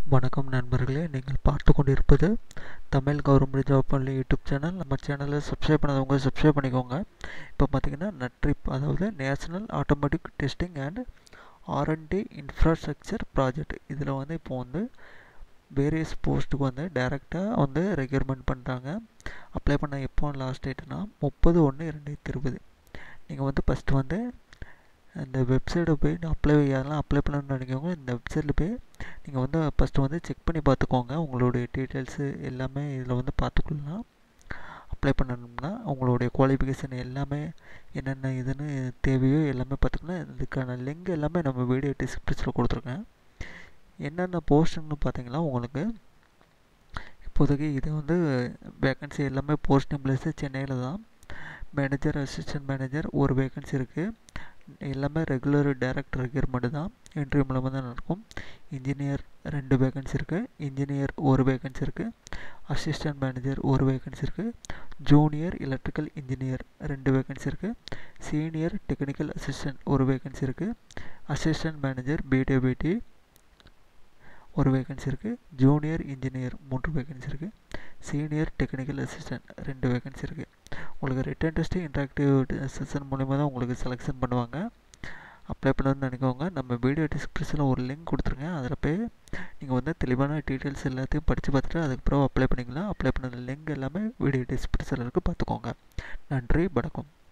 வணக்கம் நண்பர்களே நீங்கள் பார்த்து கொண்டிருப்பது தமிழ் கவர்மெண்ட் ஜாப் பண்ணி யூடியூப் சேனல் நம்ம சேனலை சப்ஸ்கிரைப் பண்ணாதவங்க சப்ஸ்கிரைப் பண்ணிக்கோங்க இப்போ பார்த்தீங்கன்னா நட்ரிப் அதாவது national automatic testing and R and D infrastructure project இதில் வந்து இப்போ வந்து வேரியஸ் போஸ்ட்டுக்கு வந்து டைரெக்டாக வந்து ரெக்யூர்மெண்ட் பண்ணுறாங்க அப்ளை பண்ண எப்போ லாஸ்ட் டேட்னா முப்பது ஒன்று ரெண்டாயிரத்தி இருபது நீங்கள் வந்து ஃபஸ்ட்டு வந்து இந்த வெப்சைட்டை போய் அப்ளை யாரெல்லாம் அப்ளை பண்ணணும்னு நினைக்கிறவங்க இந்த வெப்சைட்டில் போய் நீங்கள் வந்து ஃபஸ்ட்டு வந்து செக் பண்ணி பார்த்துக்கோங்க உங்களுடைய டீட்டெயில்ஸு எல்லாமே இதில் வந்து பார்த்துக்கலாம் அப்ளை பண்ணணும்னா உங்களுடைய குவாலிஃபிகேஷன் எல்லாமே என்னென்ன இதுன்னு தேவையோ எல்லாமே பார்த்துக்கலாம் இதுக்கான லிங்க் எல்லாமே நம்ம வீடியோ டிஸ்கிரிப்ஷனில் கொடுத்துருக்கேன் என்னென்ன போஸ்ட்டுன்னு பார்த்தீங்கன்னா உங்களுக்கு இப்போதைக்கு இது வந்து வேக்கன்சி எல்லாமே போஸ்டிங் பிளேஸு சென்னையில் தான் மேனேஜர் அசிஸ்டன்ட் மேனேஜர் ஒரு வேக்கன்சி இருக்குது எல்லாமே ரெகுலர் டைரக்ட் ரெக்யூர்மெண்ட் தான் இன்டர்வியூ மூலமாக தான் நடக்கும் இன்ஜினியர் ரெண்டு வேகன்சி இருக்குது இன்ஜினியர் ஒரு வேகன்சி இருக்குது அசிஸ்டன்ட் மேனேஜர் ஒரு வேகன்சி இருக்குது ஜூனியர் எலக்ட்ரிக்கல் இன்ஜினியர் ரெண்டு வேகன்சி இருக்குது சீனியர் டெக்னிக்கல் அசிஸ்டன்ட் ஒரு வேகன்சி இருக்குது அசிஸ்டன்ட் மேனேஜர் பிடிபிடி ஒரு வேகன்சி இருக்குது ஜூனியர் இன்ஜினியர் மூன்று வேகன்சி இருக்குது சீனியர் டெக்னிக்கல் அசிஸ்டன்ட் ரெண்டு வேகன்சி இருக்குது உங்களுக்கு ரிட்டன் டெஸ்ட்டு இன்ட்ராக்டிவ் செஷன் மூலிமா தான் உங்களுக்கு செலெக்ஷன் பண்ணுவாங்க அப்ளை பண்ணணும்னு நினைக்கோங்க நம்ம வீடியோ டிஸ்கிரிப்ஷனில் ஒரு லிங்க் கொடுத்துருங்க அதில் போய் நீங்கள் வந்து தெளிவான டீட்டெயில்ஸ் எல்லாத்தையும் படித்து பார்த்துட்டு அதுக்கப்புறம் அப்ளை பண்ணிக்கலாம் அப்ளை பண்ண லிங்க் எல்லாமே வீடியோ டிஸ்கிரிப்ஷனில் இருக்குது பார்த்துக்கோங்க நன்றி வணக்கம்